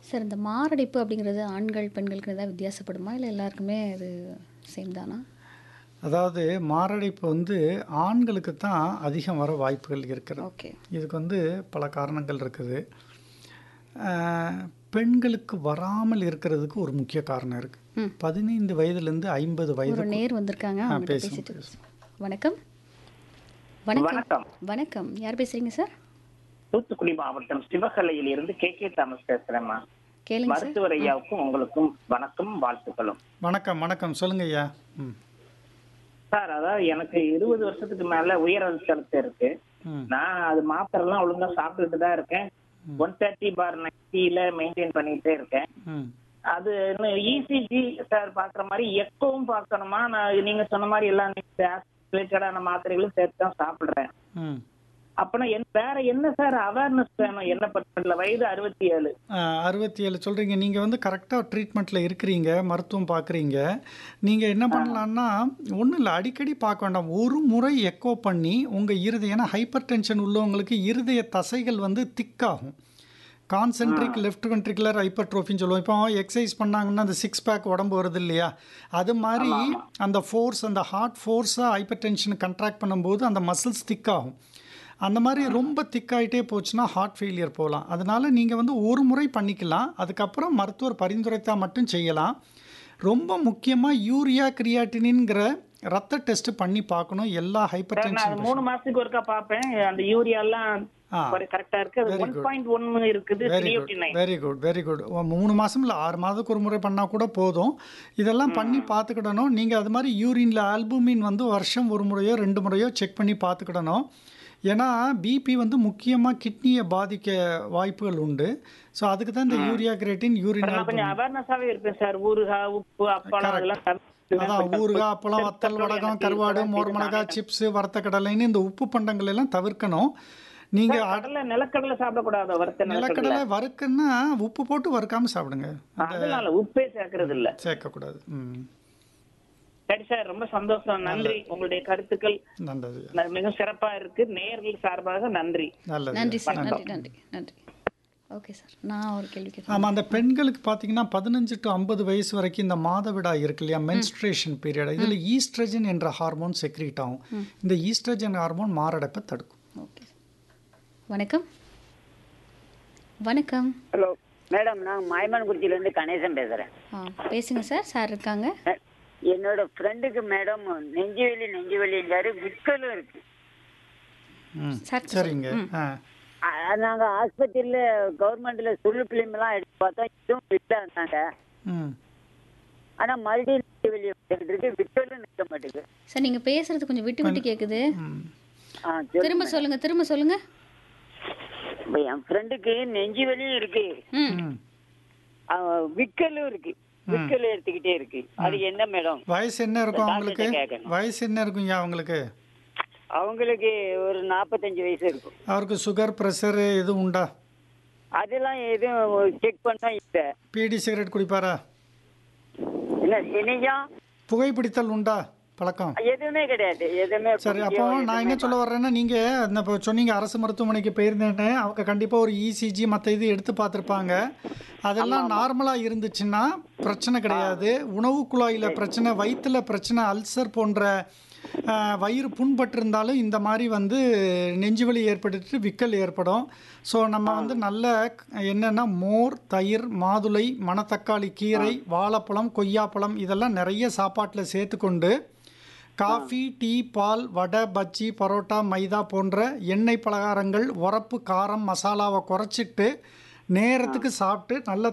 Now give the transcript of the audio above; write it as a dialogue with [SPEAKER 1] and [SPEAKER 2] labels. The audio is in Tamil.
[SPEAKER 1] சார் இந்த மாரடைப்பு அப்படிங்கிறது ஆண்கள் பெண்களுக்கு ஏதாவது வித்தியாசப்படுமா இல்லை எல்லாருக்குமே அது சேம் தானா
[SPEAKER 2] அதாவது மாரடைப்பு வந்து ஆண்களுக்கு தான் அதிகம் வர வாய்ப்புகள் இருக்கிறது
[SPEAKER 1] ஓகே
[SPEAKER 2] இதுக்கு வந்து பல காரணங்கள் இருக்குது ஆஹ், பெண்களுக்கு வராமல் இருக்கிறதுக்கு ஒரு முக்கிய காரணம் இருக்குது
[SPEAKER 1] ம்.
[SPEAKER 2] பதினைந்து வயதுலேருந்து ஐம்பது வயது
[SPEAKER 1] ஒரு நேர் வந்திருக்காங்க அவங்ககிட்ட
[SPEAKER 2] பேசுங்க,
[SPEAKER 1] பேசிட்டு வணக்கம் வணக்கம்
[SPEAKER 3] வணக்கம்
[SPEAKER 1] வணக்கம் யார் பேசுறீங்க சார்
[SPEAKER 3] தூத்துக்குடி மாவட்டம் சிவகலையில் இருந்து கே கே தாமஸ் பேசுறேம்மா
[SPEAKER 1] கேளுங்க சார்
[SPEAKER 3] மருத்துவர் ஐயாவுக்கும் உங்களுக்கும் வணக்கம் வாழ்த்துக்களும்
[SPEAKER 2] வணக்கம் வணக்கம் சொல்லுங்க ஐயா ம்
[SPEAKER 3] சார் அதாவது எனக்கு இருபது வருஷத்துக்கு மேல உயர் அழுத்தம் இருக்கு
[SPEAKER 2] ம்
[SPEAKER 3] நான் அது மாத்திரை எல்லாம் ஒழுங்கா சாப்பிட்டுட்டு தான் இருக்கேன் ஒன் தேர்ட்டி பார் நைன்டில மெயின்டைன் பண்ணிட்டே இருக்கேன்
[SPEAKER 2] ம்
[SPEAKER 3] அது இன்னும் இசிஜி சார் பாக்குற மாதிரி எக்கோவும் பார்க்கணுமா நான் நீங்க சொன்ன மாதிரி எல்லாம் ரிலேட்டடான மாத்திரைகளும் சேர்த்து தான் சாப்பிடுறேன்
[SPEAKER 2] ம்
[SPEAKER 3] அப்பனா என் வேற என்ன சார் அவேர்னஸ் வேணும் என்ன பண்றதுல வயது அறுபத்தி ஏழு
[SPEAKER 2] அறுபத்தி ஏழு சொல்கிறீங்க நீங்கள் வந்து கரெக்டாக ட்ரீட்மெண்ட்டில் இருக்கிறீங்க மருத்துவம் பார்க்குறீங்க நீங்கள் என்ன பண்ணலான்னா ஒன்றும் இல்லை அடிக்கடி பார்க்க வேண்டாம் ஒரு முறை எக்கோ பண்ணி உங்கள் இருதய ஏன்னா ஹைப்பர் டென்ஷன் உள்ளவங்களுக்கு இருதய தசைகள் வந்து திக்காகும் கான்சென்ட்ரிக் லெஃப்ட் வென்ட்ரிகுலர் ஹைப்பர்ட்ரோஃபின்னு சொல்லுவோம் இப்போ எக்ஸசைஸ் பண்ணாங்கன்னா அந்த சிக்ஸ் பேக் உடம்பு வருது இல்லையா அது மாதிரி அந்த ஃபோர்ஸ் அந்த ஹார்ட் ஃபோர்ஸாக ஹைப்பர் டென்ஷன் கண்ட்ராக்ட் பண்ணும்போது அந்த மசில்ஸ் திக்காகும் அந்த மாதிரி ரொம்ப திக்காயிட்டே போச்சுன்னா ஹார்ட் ஃபெயிலியர் போகலாம் அதனால நீங்கள் வந்து ஒரு முறை பண்ணிக்கலாம் அதுக்கப்புறம் மருத்துவர் பரிந்துரைத்தா மட்டும் செய்யலாம் ரொம்ப முக்கியமாக யூரியா கிரியாட்டினின்ங்கிற ரத்த டெஸ்ட் பண்ணி பார்க்கணும் எல்லா ஹைப்பர்
[SPEAKER 3] சார் நான்
[SPEAKER 2] டென்ஷன்
[SPEAKER 3] அது மூணு மாசத்துக்கு ஒருக்கா பாப்பேன் அந்த யூரியா எல்லாம்
[SPEAKER 2] ஆ.
[SPEAKER 3] கரெக்டா இருக்கு அது
[SPEAKER 2] Very
[SPEAKER 3] ஒன்
[SPEAKER 2] good.
[SPEAKER 3] பாயிண்ட் ஒன்னு இருக்குது
[SPEAKER 2] very
[SPEAKER 3] three
[SPEAKER 2] good very good very good மூணு மாதம் இல்லை ஆறு மாதத்துக்கு ஒரு முறை பண்ணால் கூட போதும் இதெல்லாம் பண்ணி பார்த்துக்கிடணும் நீங்கள் அது மாதிரி யூரினில் ஆல்புமின் வந்து வருஷம் ஒரு முறையோ ரெண்டு முறையோ செக் பண்ணி பார்த்துக்கிடணும் ஏன்னா பிபி வந்து முக்கியமாக கிட்னியை பாதிக்க வாய்ப்புகள் உண்டு ஸோ அதுக்கு தான் இந்த யூரியா கிரேட்டின் யூரின்
[SPEAKER 3] நான் கொஞ்சம் அவேர்னஸாவே இருப்பேன் சார் ஊறுகாய் உப்பு அப்பளம் அதெல்லாம் தவிர்த்துவேன்.
[SPEAKER 2] அதான் ஊறுகாய் அப்பளம் வத்தல் வடகம்
[SPEAKER 3] எனக்கு
[SPEAKER 2] கருவாடு
[SPEAKER 3] இப்பதான்
[SPEAKER 2] மோர் மிளகாய் சிப்ஸ் வறுத்த கடலைன்னு இந்த உப்பு பண்டங்கள் எல்லாம் தவிர்க்கணும் நீங்கள்
[SPEAKER 3] கடலை நிலக்கடலை சாப்பிடக்கூடாது வறுத்த நிலக்கடலை
[SPEAKER 2] நிலக்கடலை வறுக்குன்னா உப்பு போட்டு வறுக்காமல் சாப்பிடுங்க
[SPEAKER 3] அதனால உப்பே சேர்க்கறது இல்ல
[SPEAKER 2] சேர்க்கக்கூடாது ம்
[SPEAKER 3] சரி சார் ரொம்ப சந்தோஷம் நன்றி உங்களுடைய கருத்துக்கள்
[SPEAKER 2] நல்லது
[SPEAKER 3] ந- மிக சிறப்பா இருக்கு நேர்கள் சார்பாக நன்றி
[SPEAKER 2] நல்லது
[SPEAKER 1] நன்றி சார் நன்றி நன்றி நன்றி ஓகே சார் நான் ஒரு கேள்வி கேட்குறேன்
[SPEAKER 2] ஆமாம் அந்த பெண்களுக்கு பார்த்தீங்கன்னா பதினஞ்சு டு ஐம்பது வயசு வரைக்கும் இந்த மாதவிடாய் இருக்கு இல்லையா மென்ஸ்ட்ரேஷன் பீரியட் இதில் ஈஸ்ட்ரஜன் என்ற ஹார்மோன் செக்ரீட் ஆகும் இந்த ஈஸ்ட்ரஜன் ஹார்மோன் மாரடைப்பை தடுக்கும்
[SPEAKER 1] ஓகே வணக்கம் வணக்கம்
[SPEAKER 4] ஹலோ மேடம் நான் மாயமான்குறிச்சியிலேருந்து கணேசன் பேசுகிறேன்
[SPEAKER 1] ஆ பேசுங்க சார் சார் இருக்காங்க
[SPEAKER 4] என்னோட ஃப்ரெண்டுக்கு மேடம் நெஞ்சு வலி நெஞ்சு வலிங்காரு விற்கலும் இருக்கு
[SPEAKER 2] ம்
[SPEAKER 1] சார்
[SPEAKER 2] சரிங்க ஆ
[SPEAKER 4] நாங்கள் ஆஸ்பத்திரியில் கவர்மெண்ட்டில் சுருள் பிலிம்லாம் எடுத்து பார்த்தோம் இதுவும் விட்டா இருந்தாங்க
[SPEAKER 2] ம்
[SPEAKER 4] ஆனால் மறுபடியும் நெஞ்சு வலி வந்துட்டு இருக்கு விற்கலும் நிற்க மாட்டேங்குது
[SPEAKER 1] சார் நீங்கள் பேசுறது கொஞ்சம் விட்டு விட்டு கேட்குது
[SPEAKER 2] ம்
[SPEAKER 4] ஆ சொல்லு.
[SPEAKER 1] திரும்ப சொல்லுங்க திரும்ப சொல்லுங்க
[SPEAKER 4] இப்ப என் ஃப்ரெண்டுக்கு நெஞ்சு வலியும் இருக்கு
[SPEAKER 1] ம்
[SPEAKER 2] ம்
[SPEAKER 4] அவன் விற்கலும் இருக்கு விற்கல் எடுத்துக்கிட்டே இருக்கு அது என்ன மேடம்
[SPEAKER 2] வயசு என்ன இருக்கும் அவங்களுக்கு
[SPEAKER 4] டாக்டர்கிட்ட கேட்கணும்.
[SPEAKER 2] வயசு என்ன இருக்கும் ஐயா அவங்களுக்கு
[SPEAKER 4] அவங்களுக்கு ஒரு நாற்பத்தஞ்சு வயசு இருக்கும்
[SPEAKER 2] அவருக்கு சுகர் ப்ரெஷரு எதுவும் உண்டா
[SPEAKER 4] அதெல்லாம் எதுவும் செக் பண்ணா இல்லை
[SPEAKER 2] பீடி சிகரெட் குடிப்பாரா
[SPEAKER 4] என்ன என்னையா
[SPEAKER 2] புகைப்பிடித்தல் உண்டா பழக்கம்
[SPEAKER 4] எதுவுமே கிடையாது எதுவுமே
[SPEAKER 2] சரி அப்போ நான் என்ன சொல்ல வர்றேன்னா நீங்கள் இந்த இப்போ சொன்னீங்க அரசு மருத்துவமனைக்கு போயிருந்தேன்னு அவங்க கண்டிப்பாக ஒரு இசிஜி மற்ற இது எடுத்து பார்த்துருப்பாங்க அதெல்லாம் நார்மலாக இருந்துச்சுன்னா பிரச்சனை கிடையாது உணவு குழாயில் பிரச்சனை வயிற்றுல பிரச்சனை அல்சர் போன்ற ஆஹ், வயிறு புண்பட்டிருந்தாலும் இந்த மாதிரி வந்து நெஞ்சுவலி ஏற்பட்டுட்டு விக்கல் ஏற்படும் ஸோ நம்ம வந்து நல்ல என்னென்னா மோர் தயிர் மாதுளை மணத்தக்காளி கீரை வாழைப்பழம் கொய்யாப்பழம் இதெல்லாம் நிறைய சாப்பாட்டில் சேர்த்துக்கொண்டு காஃபி டீ பால் வடை பஜ்ஜி பரோட்டா மைதா போன்ற எண்ணெய் பலகாரங்கள் உரப்பு காரம் மசாலாவை குறைச்சிட்டு நேரத்துக்கு சாப்பிட்டு நல்ல